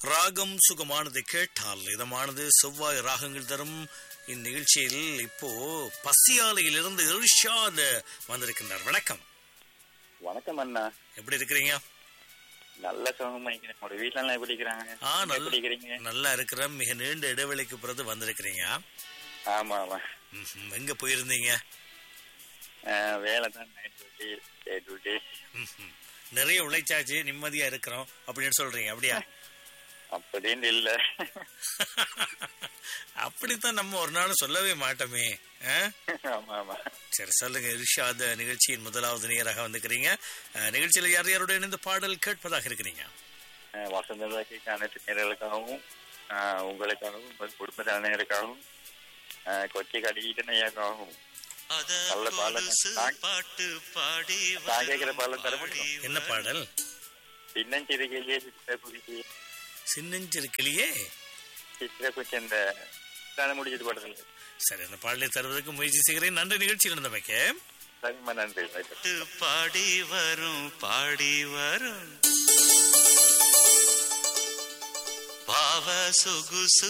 ராகம் சுகமானது கேட்டால் இதமானது செவ்வாய் ராகங்கள் தரும் இந்நிகழ்ச்சியில் இப்போ பசியாலையிலிருந்து இர்ஷாத் வந்திருக்கின்றார் வணக்கம் வணக்கம் அண்ணா எப்படி இருக்கிறீங்க நல்ல சுகமா இருக்கிறேன் உங்களோட வீட்டுல எல்லாம் எப்படி இருக்கிறாங்க ஆ நீங்க நல்ல எப்படி இருக்கிறீங்க நல்லா இருக்கிறேன் மிக நீண்ட இடைவெளிக்கு பிறகு வந்திருக்கிறீங்க ஆமா ஆமா ம்ஹும். எங்க போயிருந்தீங்க ஆஹ் வேலை தான் நைட் டியூட்டி டே டியூட்டி ம்ஹும். நிறைய உழைச்சாச்சு நிம்மதியா இருக்கிறோம் அப்படின்னு சொல்றீங்க அப்படியா அப்படின்னு இல்ல அப்படித்தான் நம்ம ஒரு நாள் சொல்லவே மாட்டோமே ஆ? ஆமா ஆமா சரி சொல்லுங்க இர்ஷாத் நிகழ்ச்சியின் முதலாவது நேராக வந்துக்கிறீங்க அஹ், நிகழ்ச்சியில யார் யாரோட இணைந்து பாடல் கேட்பதாக இருக்கிறீங்க ஆஹ் வசந்ததாக்கி அனைத்து நேர்களுக்காகவும் ஆஹ் உங்களுக்காகவும் உங்கள் குடும்பத்தினருக்காகவும் ஆஹ் கொச்சி கடிகிட்டனையாக்காகவும் நல்ல பாடல் நான் பாட்டு பாடி நான் கேட்கிற பாடல் தர முடியும் என்ன பாடல் சின்னஞ்சிறுகையிலே சித்திர குதிக்கு சின்னஞ்சிருக்கிளியே சித்திர குச்சி அந்த தானே முடிஞ்சது பாடல் சரி அந்த பாடலை தருவதற்கு முயற்சி செய்கிறேன் நன்றி நிகழ்ச்சியில் இருந்தமைக்கு சரிம்மா நன்றி ரைட். பாட்டு பாடி வரும் பாடி வரும் பாவ சொகுசு